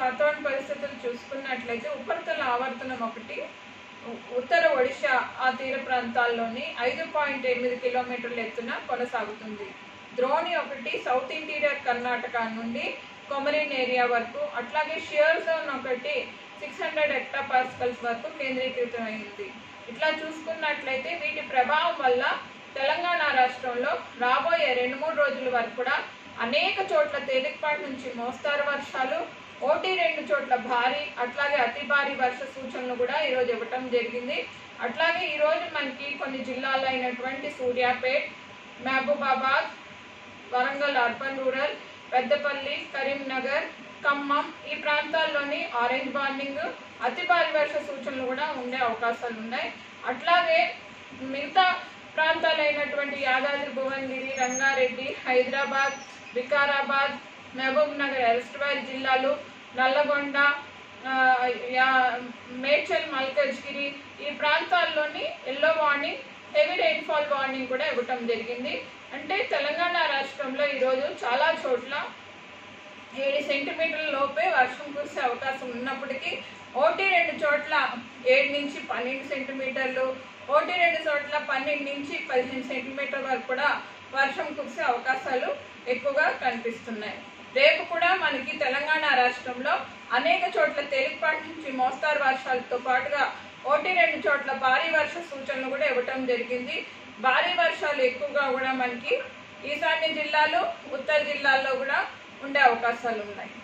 వాతావరణ పరిస్థితులు చూసుకున్నట్లయితే ఉపరితల ఆవర్తనం ఒకటి ఉ- ఉత్తర ఒడిశా ఆ తీర ప్రాంతాల్లోని ఐదు పాయింట్ ఎనిమిది కిలోమీటర్ల ఎత్తున కొనసాగుతుంది ద్రోణి ఒకటి సౌత్ ఇంటీరియర్ కర్ణాటక నుండి కొమరిన్ ఏరియా వరకు అట్లాగే షియర్ జోన్ ఒకటి సిక్స్ హండ్రెడ్ హెక్టా పాస్కల్స్ వరకు కేంద్రీకృతమైంది ఇట్లా చూసుకున్నట్లయితే వీటి ప్రభావం వల్ల తెలంగాణ రాష్ట్రంలో రాబోయే రెండు మూడు రోజుల వరకు కూడా అనేక చోట్ల తేలికపాటి నుంచి మోస్తారు వర్షాలు ఒకటి రెండు చోట్ల భారీ అట్లాగే అతి భారీ వర్ష సూచనలు కూడా ఈరోజు ఇవ్వటం జరిగింది అట్లాగే ఈరోజు మనకి కొన్ని జిల్లాలు అయినటువంటి సూర్యాపేట్ మహబూబాబాద్ వరంగల్ అర్బన్ రూరల్ పెద్దపల్లి కరీంనగర్ ఖమ్మం ఈ ప్రాంతాల్లోని ఆరెంజ్ వార్నింగ్ అతి భారీ వర్ష సూచనలు కూడా ఉండే అవకాశాలు ఉన్నాయి అట్లాగే మిగతా ప్రాంతాలైనటువంటి యాదాద్రి భువనగిరి రంగారెడ్డి హైదరాబాద్ వికారాబాద్ మహబూబ్ నగర్ ఎరస్ట్వాల్ జిల్లాలు నల్లగొండ ఆ, యా- మేడ్చల్ మల్కజ్గిరి ఈ ప్రాంతాల్లోని yellow warning heavy rainfall warning కూడా ఇవ్వటం జరిగింది అంటే తెలంగాణ రాష్ట్రంలో ఈరోజు చాలా చోట్ల ఏడు సెంటీమీటర్ల లోపే వర్షం కురిసే అవకాశం ఉన్నప్పటికీ ఒకటి రెండు చోట్ల ఏడు నుంచి పన్నెండు సెంటీమీటర్లు ఒకటి రెండు చోట్ల పన్నెండు నుంచి పదిహేను సెంటీమీటర్ వరకు కూడా వర్షం కురిసే అవకాశాలు ఎక్కువగా కనిపిస్తున్నాయి రేపు కూడా మనకి తెలంగాణ రాష్ట్రంలో అనేక చోట్ల తేలికపాటి నుంచి మోస్తారు వర్షాలతో పాటుగా ఒకటి రెండు చోట్ల భారీ వర్ష సూచనలు కూడా ఇవ్వటం జరిగింది భారీ వర్షాలు ఎక్కువగా కూడా మనకి ఈశాన్య జిల్లాలు ఉత్తర జిల్లాల్లో కూడా ఉండే అవకాశాలు ఉన్నాయి